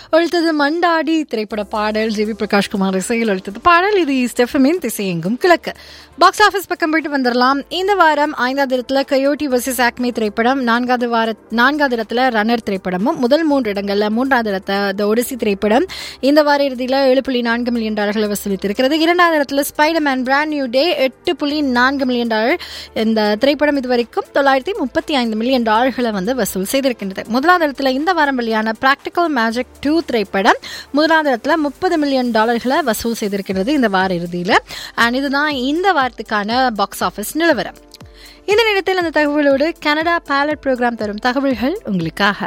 ஒழித்தது மண்டாடி திரைப்பட பாடல் G we Prakash Kumar இசையில் ஒழித்தது பாடல் இது ஸ்டெஃபமின் திசையெங்கும் கிழக்கு பாக்ஸ் ஆஃபீஸ் பக்கம் போயிட்டு வந்துடலாம் இந்த வாரம் ஐந்தாவது இடத்துல கயோட்டி வர்சஸ் ஆக்மி திரைப்படம் நான்காவது வார நான்காவது இடத்துல ரன்னர் திரைப்படமும் முதல் மூன்று இடங்கள்ல மூன்றாவது இடத்த த ஒடிசி திரைப்படம் இந்த வார இறுதியில் ஏழு புள்ளி நான்கு மில்லியன் டாலர்களை வசூலித்திருக்கிறது இரண்டாவது இடத்துல ஸ்பைடர்மேன் பிராண்ட் நியூ டே எட்டு புள்ளி நான்கு மில்லியன் டாலர் இந்த திரைப்படம் இதுவரைக்கும் தொள்ளாயிரத்தி முப்பத்தி ஐந்து மில்லியன் டாலர்களை வந்து வசூல் செய்திருக்கின்றது முதலாவது இடத்துல இந்த வாரம் வெளியான பிராக்டிக்கல் மேஜிக் டூ திரைப்படம் முதலாவது இடத்துல முப்பது மில்லியன் டாலர்களை வசூல் செய்திருக்கிறது இந்த வார இறுதியில் அண்ட் இதுதான் இந்த வாரத்துக்கான பாக்ஸ் ஆஃபீஸ் நிலவரம் இந்த நேரத்தில் அந்த தகவலோடு கனடா பைலட் ப்ரோக்ராம் தரும் தகவல்கள் உங்களுக்காக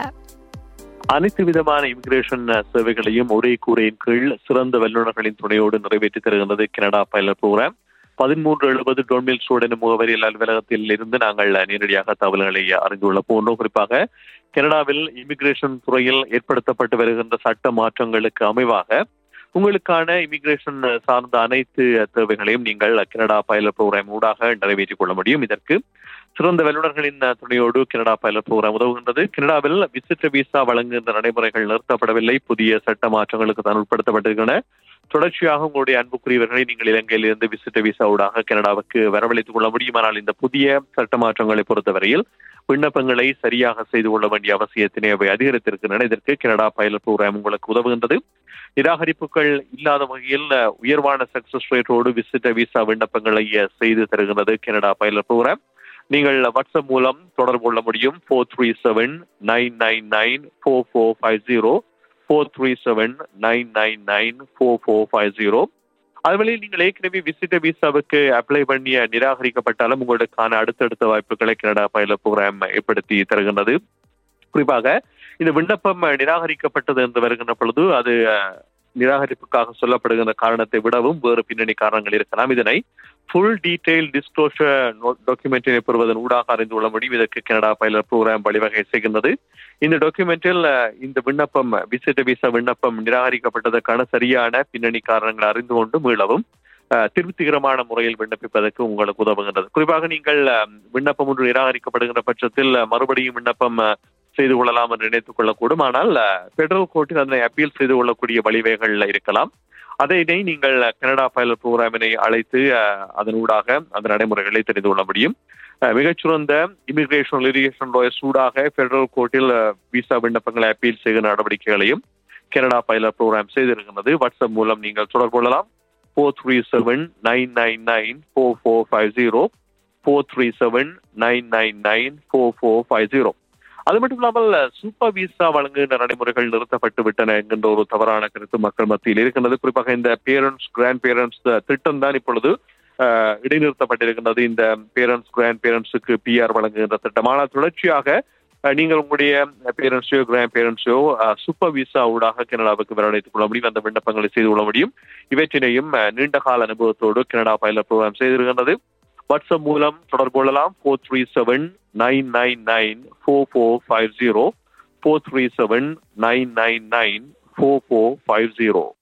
அனைத்து விதமான இமிகிரேஷன் சேவைகளையும் ஒரே கூரையின் கீழ் சிறந்த வல்லுநர்களின் துணையோடு நிறைவேற்றி தருகின்றது கனடா பைலட் ப்ரோக்ராம் பதிமூன்று எழுபது டொன்மில் ஸ்டூடெண்ட் முகவரியல் அலுவலகத்தில் இருந்து நாங்கள் நேரடியாக தகவல்களை அறிந்துள்ள போன்றோம் குறிப்பாக கனடாவில் இமிகிரேஷன் துறையில் ஏற்படுத்தப்பட்டு வருகின்ற சட்ட மாற்றங்களுக்கு அமைவாக உங்களுக்கான இமிகிரேஷன் சார்ந்த அனைத்து தேவைகளையும் நீங்கள் கனடா பைலட் ப்ரோக்ராம் ஊடாக நிறைவேற்றிக் கொள்ள முடியும் இதற்கு சிறந்த வல்லுநர்களின் துணையோடு கனடா பைலட் ப்ரோக்ராம் உதவுகின்றது கனடாவில் விசிட்ட விசா வழங்குகின்ற நடைமுறைகள் நிறுத்தப்படவில்லை புதிய சட்ட மாற்றங்களுக்கு தான் உட்படுத்தப்பட்டிருக்கின்றன தொடர்ச்சியாக உங்களுடைய அன்புக்குரியவர்களை நீங்கள் இலங்கையில் இருந்து விசிட்ட விசா ஊடாக கனடாவுக்கு வரவழைத்துக் கொள்ள முடியுமானால் இந்த புதிய சட்ட மாற்றங்களை பொறுத்தவரையில் விண்ணப்பங்களை சரியாக செய்து கொள்ள வேண்டிய அவசியத்தினை அவை அதிகரித்திருக்கின்றன இதற்கு கனடா பைலட் ப்ரோக்ராம் உங்களுக்கு உதவுகின்றது நிராகரிப்புகள் இல்லாத வகையில் உயர்வான சக்சஸ் ரேட்டோடு விசிட்ட விசா விண்ணப்பங்களை செய்து தருகின்றது கனடா பைலட் ப்ரோக்ராம் நீங்கள் வாட்ஸ்அப் மூலம் தொடர்பு கொள்ள முடியும் four three seven nine nine nine four four five zero four three seven nine nine nine four four five zero அதுவரை நீங்கள் ஏற்கனவே விசிட்ட விசாவுக்கு அப்ளை பண்ணி நிராகரிக்கப்பட்டாலும் உங்களுக்கான அடுத்தடுத்த வாய்ப்புகளை கனடா பைலட் ப்ரோக்ராம் ஏற்படுத்தி தருகின்றது குறிப்பாக இந்த விண்ணப்பம் நிராகரிக்கப்பட்டது என்று வருகின்ற பொழுது அது நிராகரிப்புக்காக சொல்லப்படுகின்ற காரணத்தை விடவும் வேறு பின்னணி காரணங்கள் இருக்கலாம் இதனை ஃபுல் டீடைல் டிஸ்க்ளோஷர் டாக்குமெண்டினை பெறுவதன் ஊடாக அறிந்து கொள்ள முடியும் இதற்கு கனடா பைலட் ப்ரோக்ராம் வழிவகை செய்கின்றது இந்த டாக்குமெண்டில் இந்த விண்ணப்பம் விசிட்ட விசா விண்ணப்பம் நிராகரிக்கப்பட்டதற்கான சரியான பின்னணி காரணங்களை அறிந்து கொண்டு மீளவும் திருப்திகரமான முறையில் விண்ணப்பிப்பதற்கு உங்களுக்கு உதவுகின்றது குறிப்பாக நீங்கள் விண்ணப்பம் ஒன்று நிராகரிக்கப்படுகின்ற பட்சத்தில் மறுபடியும் விண்ணப்பம் செய்து கொள்ளலாம் என்று நினைத்துக் கொள்ளக்கூடும் ஆனால் பெடரல் கோர்ட்டில் அதனை அப்பீல் செய்து கொள்ளக்கூடிய வழிவகைகள் இருக்கலாம் அதனை நீங்கள் கனடா பைலட் ப்ரோக்ராமினை அழைத்து அதனூடாக அந்த நடைமுறைகளை தெரிந்து கொள்ள முடியும் மிகச்சிறந்த இமிகிரேஷன் லிரிகேஷன் லாயர்ஸ் ஊடாக பெடரல் கோர்ட்டில் விசா விண்ணப்பங்களை அப்பீல் செய்கிற நடவடிக்கைகளையும் கனடா பைலட் ப்ரோக்ராம் செய்திருக்கிறது வாட்ஸ்அப் மூலம் நீங்கள் தொடர்பு கொள்ளலாம் four three seven nine nine nine four four five zero four three seven nine nine nine four four five zero அது மட்டும் இல்லாமல் சூப்பர் விசா வழங்குகின்ற நடைமுறைகள் நிறுத்தப்பட்டு விட்டன என்கின்ற ஒரு தவறான கருத்து மக்கள் மத்தியில் இருக்கின்றது குறிப்பாக இந்த பேரண்ட்ஸ் கிராண்ட் பேரண்ட்ஸ் திட்டம் தான் இப்பொழுது இடைநிறுத்தப்பட்டிருக்கின்றது இந்த பேரண்ட்ஸ் கிராண்ட் பேரண்ட்ஸுக்கு பிஆர் வழங்குகின்ற திட்டம் ஆனால் தொடர்ச்சியாக நீங்கள் உங்களுடைய பேரண்ட்ஸையோ கிராண்ட் பேரண்ட்ஸையோ சூப்பர் விசா ஊடாக கனடாவுக்கு வரவழைத்துக் கொள்ள முடியும் அந்த விண்ணப்பங்களை செய்து கொள்ள முடியும் இவற்றினையும் நீண்ட கால அனுபவத்தோடு கனடா பைலட் ப்ரோக்ராம் செய்திருக்கின்றது வாட்ஸ்அப் மூலம் தொடர்பு கொள்ளலாம் four three seven nine nine nine four four five zero four three seven nine nine nine four four five zero